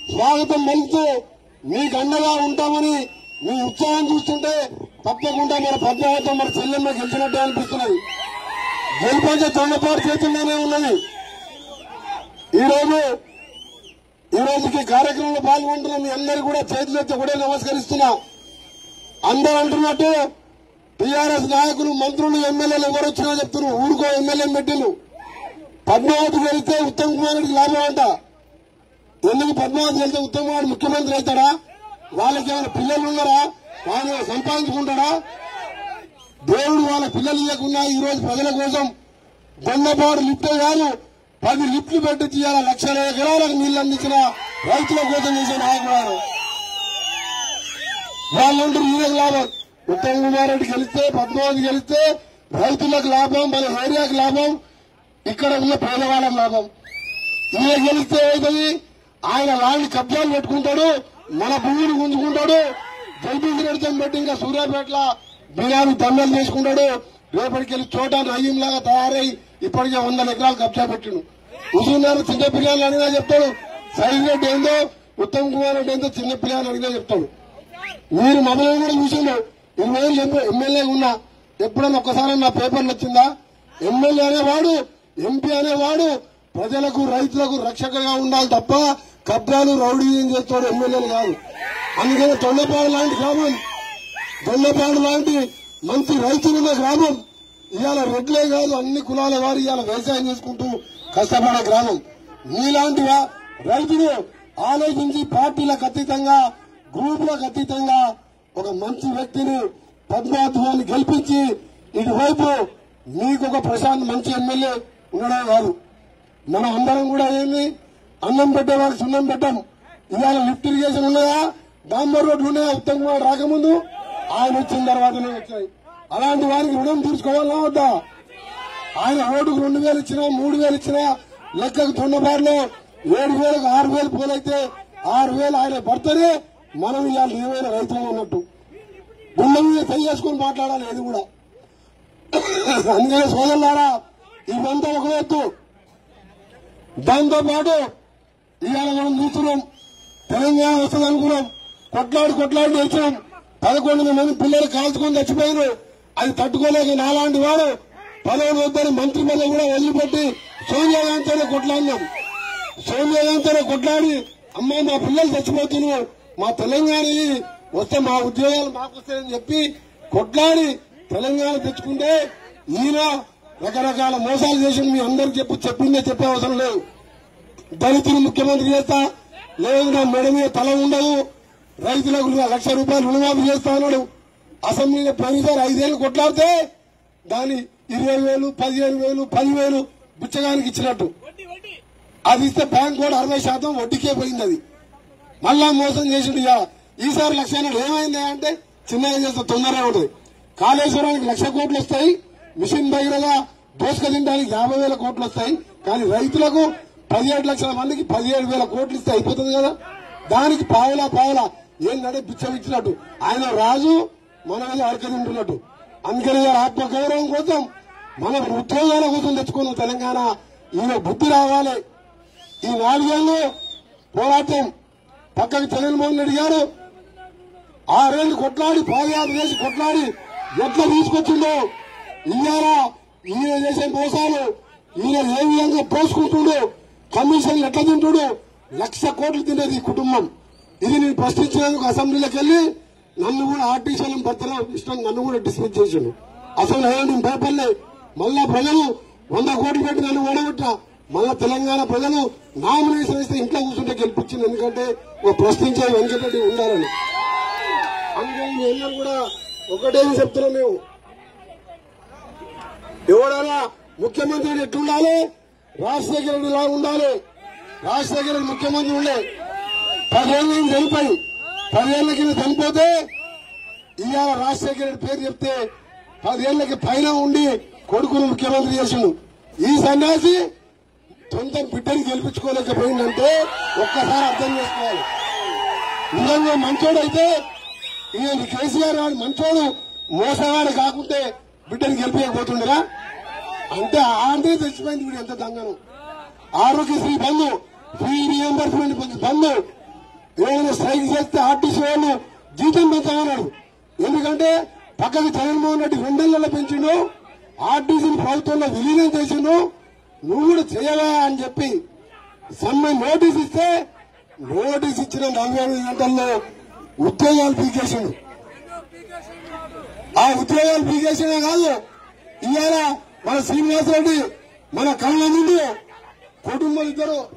స్వాగతం పలుకుతూ మీకు అండగా ఉంటామని మీ ఉత్సాహం చూస్తుంటే తప్పకుండా మన పద్మావతం మన చెల్లెమ్మ గెలిచినట్టే అనిపిస్తున్నది గెలిపంచే తొండపాటు చేతుల్లోనే ఉన్నది ఈ రోజు ఈ రోజుకి కార్యక్రమంలో పాల్గొంటున్న మీ అందరు కూడా చేతులెత్తి కూడా నమస్కరిస్తున్నా అందరూ అంటున్నట్టు టీఆర్ఎస్ నాయకులు మంత్రులు ఎమ్మెల్యేలు ఎవరు వచ్చినా చెప్తున్నారు ఊరుకో ఎమ్మెల్యే పెట్టిను పద్మావతి వెళ్తే ఉత్తమ్ కుమార్ రెడ్డికి లాభం అంట ఎందుకు పద్మావతి వెళ్తే ఉత్తమ్ కుమార్ ముఖ్యమంత్రి అవుతాడా వాళ్ళకి ఏమైనా పిల్లలు ఉన్నారా వాళ్ళు సంపాదించుకుంటాడా దేవుడు వాళ్ళ పిల్లలు ఇవ్వకుండా ఈ రోజు ప్రజల కోసం దొంగపాడు లిఫ్టే కాదు పది లిఫ్ట్లు పెట్టి తీయాల లక్షల ఎకరాలకు నీళ్లు అందించిన రైతుల కోసం చేసే నాయకుడు వాళ్ళందరూ ఈయనకు లాభం ఉత్తమ్ కుమార్ రెడ్డి గెలిస్తే పద్మావతి గెలిస్తే రైతులకు లాభం మన ఏరియాకు లాభం ఇక్కడ ఉన్న పేదవాళ్ళకి లాభం ఈయన గెలిస్తే ఏమవుతుంది ఆయన లాంటి కబ్జాలు పెట్టుకుంటాడు మన భూమిని గుంజుకుంటాడు జల్పించినడితో పెట్టి ఇంకా సూర్యాపేటలో బిర్యానీ దండలు చేసుకుంటాడు రేపటికి వెళ్ళి చోట నయ్యంలాగా తయారై ఇప్పటికే వందల ఎకరాలు కబ్జా పెట్టిండు హుజూర్నగర్ చిన్న పిల్లలు అడిగినా చెప్తాడు సైజ్ రెడ్డి ఏందో ఉత్తమ్ కుమార్ రెడ్డి ఏందో చిన్న పిల్లలు అడిగినా చెప్తాడు మీరు మొదలైన కూడా చూసిండు ఇరవై ఏళ్ళు ఎమ్మె- ఎమ్మెల్యే ఉన్నా ఎప్పుడన్నా ఒక్కసారి నా పేపర్లు వచ్చిందా ఎమ్మెల్యే అనేవాడు ఎంపీ అనేవాడు ప్రజలకు రైతులకు రక్షకగా ఉండాలి తప్ప కబ్జాలు రౌడీయం చేస్తాడు ఎమ్మెల్యేలు కాదు అందుకని తొండపాడు లాంటి గ్రామం దొండపాడు లాంటి మంచి రైతులున్న గ్రామం ఇవాళ రెడ్లే కాదు అన్ని కులాల వారు ఇవాళ వ్యవసాయం చేసుకుంటూ కష్టపడే గ్రామం మీలాంటి వా- రైతులు ఆలోచించి పార్టీలకు అతీతంగా గ్రూపులకు అతీతంగా ఒక మంచి వ్యక్తిని పద్మావతిని గెలిపించి ఇటువైపు మీకు ఒక ప్రశాంత్ మంచి ఎమ్మెల్యే ఉండడం కాదు మనం అందరం కూడా ఏంది అన్నం పెట్టేవాళ్ళకి సున్నం పెట్టాం ఇవాళ లిఫ్ట్ ఇరిగేషన్ ఉన్నదా డాంబర్ రోడ్లు ఉన్నాయా ఉత్తమ్ కుమార్ రాకముందు ఆయన వచ్చిన తర్వాతనే వచ్చాయి అలాంటి వారికి రుణం తీర్చుకోవాలా వద్దా ఆయన రోడ్డుకు రెండు వేలు ఇచ్చినా మూడు వేలు ఇచ్చినా లెక్కకు తొండబారులో ఏడు వేలకు ఆరు వేలు పోలైతే ఆరు వేలు ఆయన భర్తనే మనం ఇవాళ ఏమైనా రైతులు ఉన్నట్టు గుండె మీద చేసుకుని మాట్లాడాలి అది కూడా అందుకనే సోదరులారా ఇవంతా ఒక ఎత్తు దాంతో పాటు ఇవాళ మనం చూస్తున్నాం తెలంగాణ వస్తుంది అనుకున్నాం కొట్లాడి కొట్లాడి తెచ్చినాం పదకొండు మంది పిల్లలు కాల్చుకొని చచ్చిపోయారు అది తట్టుకోలేక నాలాంటి వాడు పదవులు వద్దని మంత్రి పదవి కూడా వదిలిపెట్టి సోనియా గాంధీతోనే కొట్లాడినాం సోనియా గాంధీతోనే కొట్లాడి అమ్మ మా పిల్లలు చచ్చిపోతున్నారు మా తెలంగాణ వస్తే మా ఉద్యోగాలు మాకు వస్తాయని చెప్పి కొట్లాడి తెలంగాణ తెచ్చుకుంటే ఈయన రకరకాల మోసాలు చేసి మీ అందరికి చెప్పు చెప్పిందే చెప్పే అవసరం లేదు దళితులు ముఖ్యమంత్రి చేస్తా లేదు నా మెడ మీద తల ఉండదు రైతులకు నా లక్ష రూపాయలు రుణమాఫీ చేస్తా అన్నాడు అసెంబ్లీలో పోయినసారి ఐదేళ్లు కొట్లాడితే దాని ఇరవై వేలు పదిహేను వేలు పదివేలు బిచ్చగానికి ఇచ్చినట్టు అది ఇస్తే బ్యాంక్ కూడా అరవై శాతం వడ్డీకే పోయింది అది మళ్ళా మోసం చేసిండు ఇక ఈసారి లక్ష అన్నాడు ఏమైంది అంటే చిన్నగా చేస్తే తొందరగా ఉంటుంది కాళేశ్వరానికి లక్ష కోట్లు వస్తాయి మిషన్ బహిరగా దోసుక తినడానికి యాభై వేల కోట్లు వస్తాయి కానీ రైతులకు పదిహేడు లక్షల మందికి పదిహేడు వేల కోట్లు ఇస్తే అయిపోతుంది కదా దానికి పావులా పావులా ఏంటంటే బిచ్చం ఇచ్చినట్టు ఆయన రాజు మన మీద అడక తింటున్నట్టు అందుకని ఇవాళ ఆత్మగౌరవం కోసం మన ఉద్యోగాల కోసం తెచ్చుకున్న తెలంగాణ ఈయన బుద్ధి రావాలి ఈ నాలుగేళ్లు పోరాటం పక్కకి జగన్మోహన్ రెడ్డి గారు ఆరేళ్లు కొట్లాడి పాదయాత్ర చేసి కొట్లాడి ఎట్లా తీసుకొచ్చిండో ఇవాళ ఈయన చేసే మోసాలు ఈయన ఏ విధంగా పోసుకుంటుండో కమిషన్లు ఎట్లా తింటుడు లక్ష కోట్లు తినేది ఈ కుటుంబం ఇది నేను ప్రశ్నించినందుకు అసెంబ్లీలోకి వెళ్ళి నన్ను కూడా ఆర్టీసీలను భర్తన ఇష్టం నన్ను కూడా డిస్మిస్ చేసిండు అసలు ఏమండి పేపర్లే మళ్ళా ప్రజలు వంద కోట్లు పెట్టి నన్ను ఓడగొట్టా మళ్ళా తెలంగాణ ప్రజలు నామినేషన్ ఇస్తే ఇంట్లో కూర్చుంటే గెలిపించింది ఎందుకంటే ఒక ప్రశ్నించే వెంకటరెడ్డి ఉండాలని అందుకని మీ అందరూ కూడా ఒకటే చెప్తున్నాం మేము ఎవడైనా ముఖ్యమంత్రి ఎట్లుండాలి రాజశేఖర రెడ్డి లా ఉండాలి రాజశేఖర రెడ్డి ముఖ్యమంత్రి ఉండే పదేళ్ళ నుంచి చనిపోయి పదేళ్ల కింద చనిపోతే ఇవాళ రాజశేఖర రెడ్డి పేరు చెప్తే పదేళ్లకి పైన ఉండి కొడుకును ముఖ్యమంత్రి చేసిండు ఈ సన్యాసి సొంత బిడ్డని గెలిపించుకోలేకపోయిందంటే ఒక్కసారి అర్థం చేసుకోవాలి నిజంగా మంచోడైతే ఈయన కేసీఆర్ గారు మంచోడు మోసగాడు కాకుంటే బిడ్డని గెలిపించకపోతుండరా అంటే ఆంటే తెచ్చిపోయింది వీడు ఎంత దంగను ఆరోగ్యశ్రీ బంధు ఫ్రీ రియంబర్స్మెంట్ బంధు ఏమైనా స్ట్రైక్ చేస్తే ఆర్టీసీ వాళ్ళు జీతం పెంచామన్నాడు ఎందుకంటే పక్కకి జగన్మోహన్ రెడ్డి రెండేళ్లలో పెంచిండు ఆర్టీసీని ప్రభుత్వంలో విలీనం చేసిండు నువ్వు కూడా చేయవా అని చెప్పి సమ్మె నోటీస్ ఇస్తే నోటీస్ ఇచ్చిన నలభై ఎనిమిది గంటల్లో ఉద్యోగాలు పీకేసిండు ఆ ఉద్యోగాలు పీకేసినే కాదు ఇవాళ మన శ్రీనివాసరెడ్డి మన కళ్ళ నుండి కుటుంబం ఇద్దరు